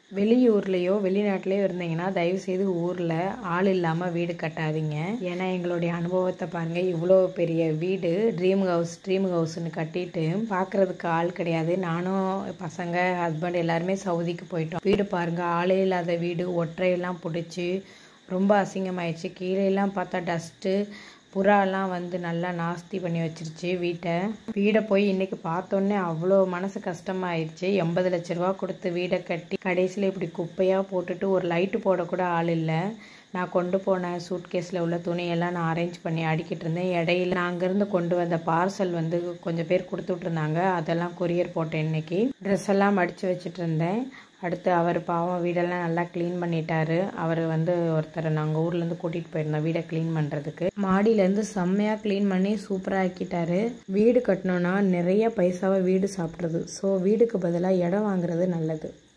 வெளியூர்லேயோ வெளிநாட்டிலையோ இருந்தீங்கன்னா தயவுசெய்து ஊரில் ஆள் இல்லாமல் வீடு கட்டாதீங்க ஏன்னா எங்களுடைய அனுபவத்தை பாருங்கள் இவ்வளோ பெரிய வீடு ட்ரீம் ஹவுஸ் ட்ரீம் ஹவுஸ்னு கட்டிட்டு பார்க்குறதுக்கு ஆள் கிடையாது நானும் பசங்க ஹஸ்பண்ட் எல்லாருமே சவுதிக்கு போயிட்டோம் வீடு பாருங்கள் ஆளே இல்லாத வீடு ஒற்றையெல்லாம் பிடிச்சி ரொம்ப அசிங்கமாயிடுச்சு கீழேலாம் பார்த்தா டஸ்ட்டு புறாலாம் வந்து நல்லா நாஸ்தி பண்ணி வச்சிருச்சு வீட்டை வீடை போய் இன்னைக்கு பார்த்தோன்னே அவ்வளோ மனசு கஷ்டமாயிடுச்சு எண்பது லட்ச ரூபா கொடுத்து வீடை கட்டி கடைசியில் இப்படி குப்பையாக போட்டுட்டு ஒரு லைட்டு போடக்கூட ஆள் இல்லை நான் கொண்டு போன சூட்கேஸில் உள்ள துணியெல்லாம் நான் அரேஞ்ச் பண்ணி அடிக்கிட்டு இருந்தேன் இடையில நான் அங்கேருந்து கொண்டு வந்த பார்சல் வந்து கொஞ்சம் பேர் கொடுத்து விட்ருந்தாங்க அதெல்லாம் கொரியர் போட்டேன் இன்னைக்கு ட்ரெஸ் எல்லாம் மடித்து வச்சுட்டு இருந்தேன் அடுத்து அவர் பாவம் வீடெல்லாம் நல்லா க்ளீன் பண்ணிட்டாரு அவர் வந்து ஒருத்தர் நாங்கள் ஊர்லேருந்து கூட்டிகிட்டு போயிருந்தோம் வீடை க்ளீன் பண்ணுறதுக்கு மாடியிலேருந்து செம்மையாக க்ளீன் பண்ணி சூப்பராக ஆக்கிட்டாரு வீடு கட்டணும்னா நிறைய பைசாவை வீடு சாப்பிட்றது ஸோ வீடுக்கு பதிலாக இடம் வாங்குறது நல்லது